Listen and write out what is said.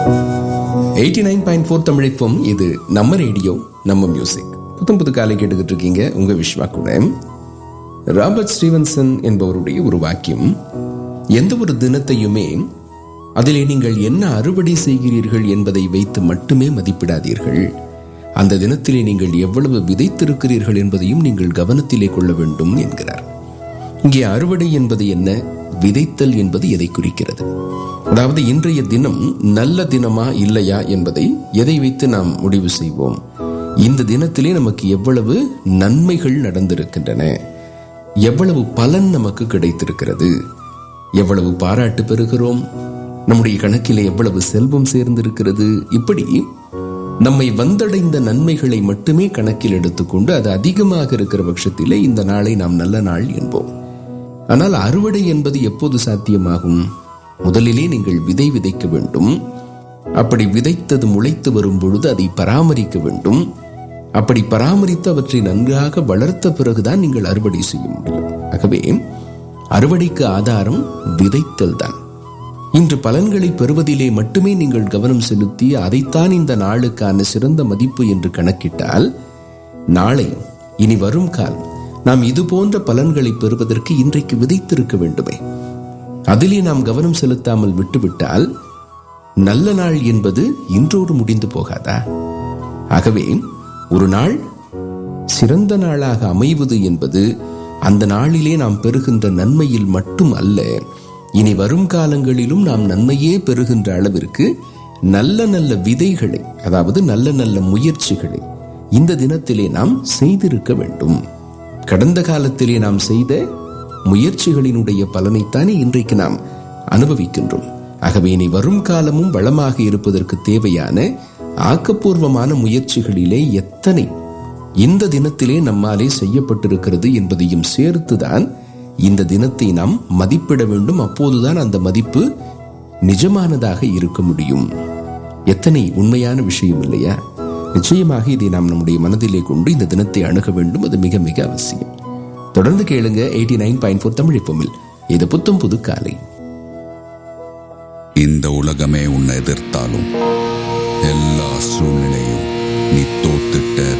eighty nine point four தமிழைப்போம் இது நம்ம ரேடியோ நம்ம மியூசிக் புத்தம் புது காலை கேட்டுக்கிட்டு இருக்கீங்க உங்க விஸ்வா கூட ராபர்ட் ஸ்டீவன்சன் என்பவருடைய ஒரு வாக்கியம் எந்த ஒரு தினத்தையுமே அதிலே நீங்கள் என்ன அறுவடை செய்கிறீர்கள் என்பதை வைத்து மட்டுமே மதிப்பிடாதீர்கள் அந்த தினத்திலே நீங்கள் எவ்வளவு விதைத்திருக்கிறீர்கள் என்பதையும் நீங்கள் கவனத்திலே கொள்ள வேண்டும் என்கிறார் இங்கே அறுவடை என்பது என்ன விதைத்தல் என்பது எதை குறிக்கிறது அதாவது இன்றைய தினம் நல்ல தினமா இல்லையா என்பதை எதை வைத்து நாம் முடிவு செய்வோம் இந்த தினத்திலே நமக்கு எவ்வளவு நன்மைகள் நடந்திருக்கின்றன எவ்வளவு பலன் நமக்கு கிடைத்திருக்கிறது எவ்வளவு பாராட்டு பெறுகிறோம் நம்முடைய கணக்கிலே எவ்வளவு செல்வம் சேர்ந்திருக்கிறது இப்படி நம்மை வந்தடைந்த நன்மைகளை மட்டுமே கணக்கில் எடுத்துக்கொண்டு அது அதிகமாக இருக்கிற பட்சத்திலே இந்த நாளை நாம் நல்ல நாள் என்போம் ஆனால் அறுவடை என்பது எப்போது சாத்தியமாகும் முதலிலே நீங்கள் விதை விதைக்க வேண்டும் அப்படி விதைத்தது முளைத்து வரும் பொழுது அதை பராமரிக்க வேண்டும் அப்படி பராமரித்து அவற்றை நன்றாக வளர்த்த பிறகுதான் நீங்கள் அறுவடை செய்ய முடியும் ஆகவே அறுவடைக்கு ஆதாரம் விதைத்தல் தான் இன்று பலன்களை பெறுவதிலே மட்டுமே நீங்கள் கவனம் செலுத்தி அதைத்தான் இந்த நாளுக்கான சிறந்த மதிப்பு என்று கணக்கிட்டால் நாளை இனி வரும் காலம் நாம் இது போன்ற பலன்களை பெறுவதற்கு இன்றைக்கு விதைத்திருக்க வேண்டுமே அதிலே நாம் கவனம் செலுத்தாமல் விட்டுவிட்டால் நல்ல நாள் என்பது இன்றோடு முடிந்து போகாதா ஆகவே ஒரு நாள் சிறந்த நாளாக அமைவது என்பது அந்த நாளிலே நாம் பெறுகின்ற நன்மையில் மட்டும் அல்ல இனி வரும் காலங்களிலும் நாம் நன்மையே பெறுகின்ற அளவிற்கு நல்ல நல்ல விதைகளை அதாவது நல்ல நல்ல முயற்சிகளை இந்த தினத்திலே நாம் செய்திருக்க வேண்டும் கடந்த காலத்திலே நாம் செய்த முயற்சிகளினுடைய பலனைத்தானே இன்றைக்கு நாம் அனுபவிக்கின்றோம் ஆகவே இனி வரும் காலமும் வளமாக இருப்பதற்கு தேவையான ஆக்கப்பூர்வமான முயற்சிகளிலே எத்தனை இந்த தினத்திலே நம்மாலே செய்யப்பட்டிருக்கிறது என்பதையும் சேர்த்துதான் இந்த தினத்தை நாம் மதிப்பிட வேண்டும் அப்போதுதான் அந்த மதிப்பு நிஜமானதாக இருக்க முடியும் எத்தனை உண்மையான விஷயம் இல்லையா நிச்சயமாக இதை நாம் நம்முடைய மனதிலே கொண்டு இந்த தினத்தை அணுக வேண்டும் அது மிக மிக அவசியம் தொடர்ந்து கேளுங்க eighty nine point four Tamil எப்பமில் இது புத்தம் புது காலை இந்த உலகமே உன்னை எதிர்த்தாலும் எல்லா சூழ்நிலையும் நீ தோத்துட்ட